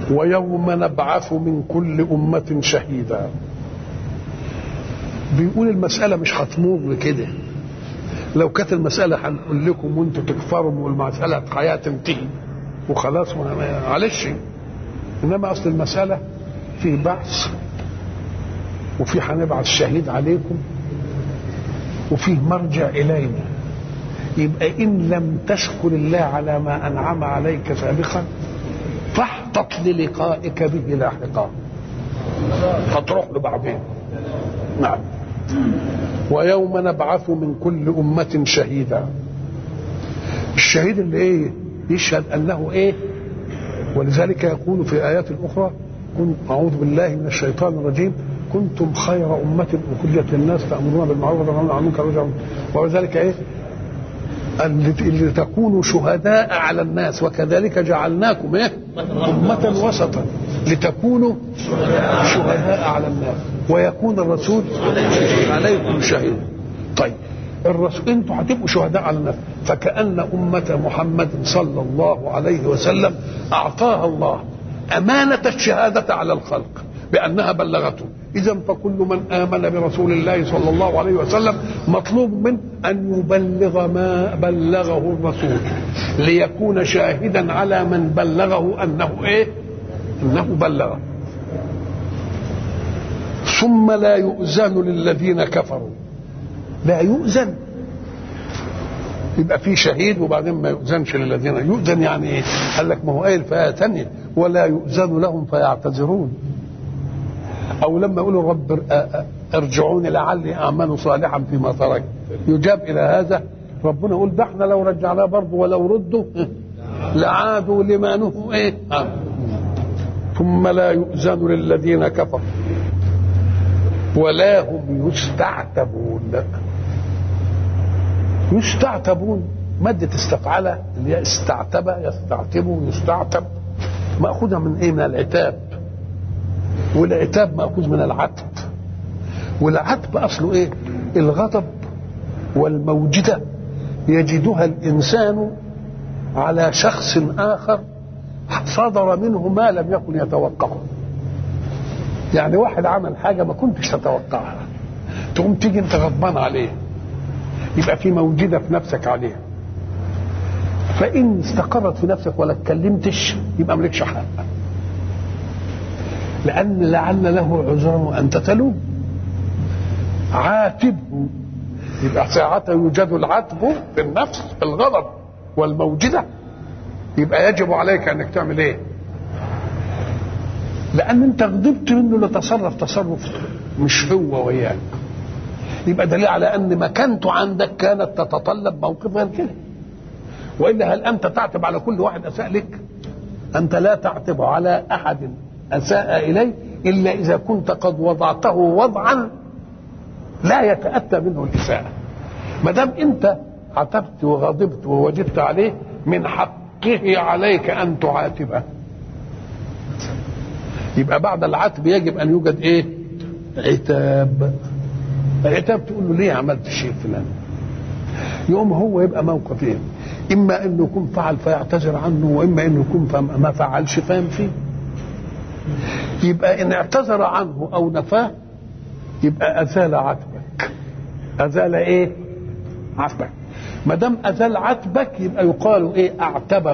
ويوم نبعث من كل أمة شهيدا بيقول المسألة مش هتمر كده لو كانت المسألة هنقول لكم وانتوا تكفروا والمسألة حياة تنتهي وخلاص معلش انما اصل المسألة في بعث وفي هنبعث شهيد عليكم وفيه مرجع الينا يبقى ان لم تشكر الله على ما انعم عليك سابقا فاحتط للقائك به لاحقا هتروح له بعدين نعم ويوم نبعث من كل أمة شهيدا الشهيد اللي ايه يشهد انه ايه ولذلك يقول في ايات اخرى كنت اعوذ بالله من الشيطان الرجيم كنتم خير امه اخرجت للناس تامرون بالمعروف وتنهون عن المنكر وذلك ايه اللي تكونوا شهداء على الناس وكذلك جعلناكم ايه امه وسطا لتكونوا شهداء على الناس ويكون الرسول عليكم شهيدا طيب الرسول انتوا هتبقوا شهداء على الناس فكأن أمة محمد صلى الله عليه وسلم أعطاها الله أمانة الشهادة على الخلق بأنها بلغته إذا فكل من آمن برسول الله صلى الله عليه وسلم مطلوب منه أن يبلغ ما بلغه الرسول ليكون شاهدا على من بلغه أنه إيه؟ أنه بلغه ثم لا يؤذن للذين كفروا لا يؤذن يبقى في شهيد وبعدين ما يؤذنش للذين يؤذن يعني ايه؟ قال لك ما هو قايل في ايه ثانيه ولا يؤذن لهم فيعتذرون او لما يقولوا رب ارجعوني لعلي اعمل صالحا فيما ترك يجاب الى هذا ربنا يقول ده احنا لو رجعناه برضه ولو ردوا لعادوا لما نهوا ايه آه. ثم لا يؤذن للذين كفروا ولا هم يستعتبون يستعتبون مادة استفعلة اللي هي استعتب يستعتب يستعتب مأخوذة من ايه من العتاب والعتاب مأخوذ من العتب والعتب أصله ايه الغضب والموجدة يجدها الإنسان على شخص آخر صدر منه ما لم يكن يتوقعه يعني واحد عمل حاجة ما كنتش تتوقعها تقوم تيجي انت غضبان عليه يبقى في موجدة في نفسك عليه فإن استقرت في نفسك ولا اتكلمتش يبقى مالكش حق لأن لعل له عذرا وأنت تلوم عاتبه يبقى ساعتها يوجد العتب في النفس الغضب والموجدة يبقى يجب عليك أنك تعمل إيه؟ لأن أنت غضبت منه لتصرف تصرف مش هو وياك يبقى دليل على أن مكانته عندك كانت تتطلب موقف غير كده وإلا هل أنت تعتب على كل واحد أساء لك؟ أنت لا تعتب على أحد أساء إليه إلا إذا كنت قد وضعته وضعا لا يتأتى منه الإساءة ما دام أنت عتبت وغضبت ووجدت عليه من حقه عليك أن تعاتبه يبقى بعد العتب يجب أن يوجد إيه عتاب عتاب تقول له ليه عملت الشيء فلان يوم هو يبقى موقفين إيه؟ إما أنه يكون فعل فيعتذر عنه وإما أنه يكون ما فعلش فاهم فيه يبقى إن اعتذر عنه أو نفاه يبقى أزال عتبك أزال إيه عتبك ما دام أزال عتبك يبقى يقال إيه أعتبه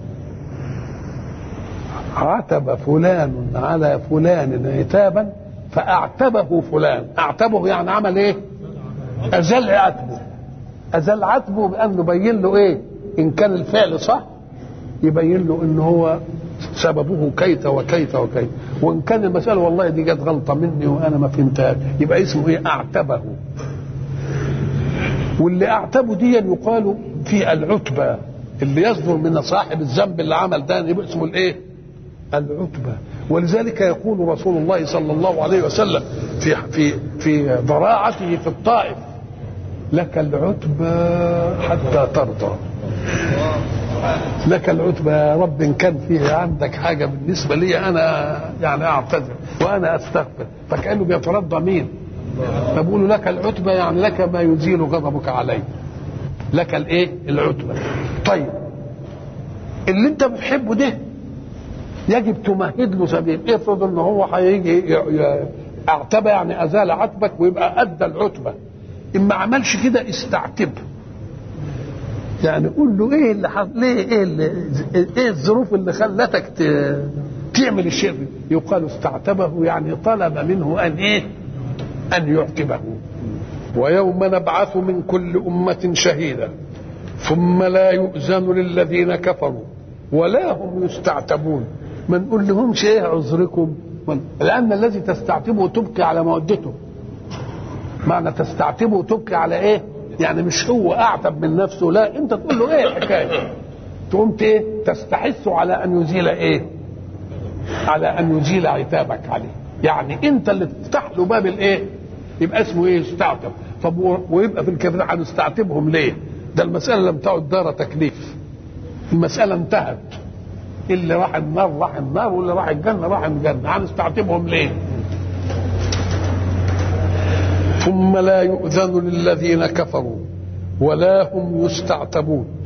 عتب فلان على فلان عتابا فأعتبه فلان أعتبه يعني عمل إيه أزال عتبه أزال عتبه بأنه بين له إيه إن كان الفعل صح يبين له إن هو سببه كيت وكيت وكيت وان كان المساله والله دي جت غلطه مني وانا ما فهمتهاش يبقى اسمه ايه اعتبه واللي اعتبه دي يقال في العتبه اللي يصدر من صاحب الذنب اللي عمل ده يبقى اسمه الايه العتبه ولذلك يقول رسول الله صلى الله عليه وسلم في في في ضراعته في الطائف لك العتبى حتى ترضى لك العتبى يا رب ان كان فيه عندك حاجه بالنسبه لي انا يعني اعتذر وانا استغفر فكانه بيترضى مين؟ فبقول لك العتبى يعني لك ما يزيل غضبك علي لك الايه؟ العتبى طيب اللي انت بتحبه ده يجب تمهد له سبيل افرض ان هو هيجي اعتبى يعني ازال عتبك ويبقى ادى العتبه ان ما عملش كده استعتبه يعني قول له ايه اللي حصل ليه ايه اللي ايه الظروف اللي خلتك ت... تعمل الشيء يقال استعتبه يعني طلب منه ان ايه ان يعتبه ويوم نبعث من كل امه شهيدا ثم لا يؤذن للذين كفروا ولا هم يستعتبون ما نقول لهمش ايه عذركم لان الذي تستعتبه تبكي على مودته معنى تستعتبه تبكي على ايه يعني مش هو اعتب من نفسه لا انت تقول له ايه الحكايه تقوم ايه تستحث على ان يزيل ايه على ان يزيل عتابك عليه يعني انت اللي تفتح له باب الايه يبقى اسمه ايه يستعتب طب ويبقى في الكافرين هنستعتبهم ليه ده المساله لم تعد دار تكليف المساله انتهت اللي راح النار راح النار واللي راح الجنه راح الجنه هنستعتبهم ليه ثم لا يؤذن للذين كفروا ولا هم يستعتبون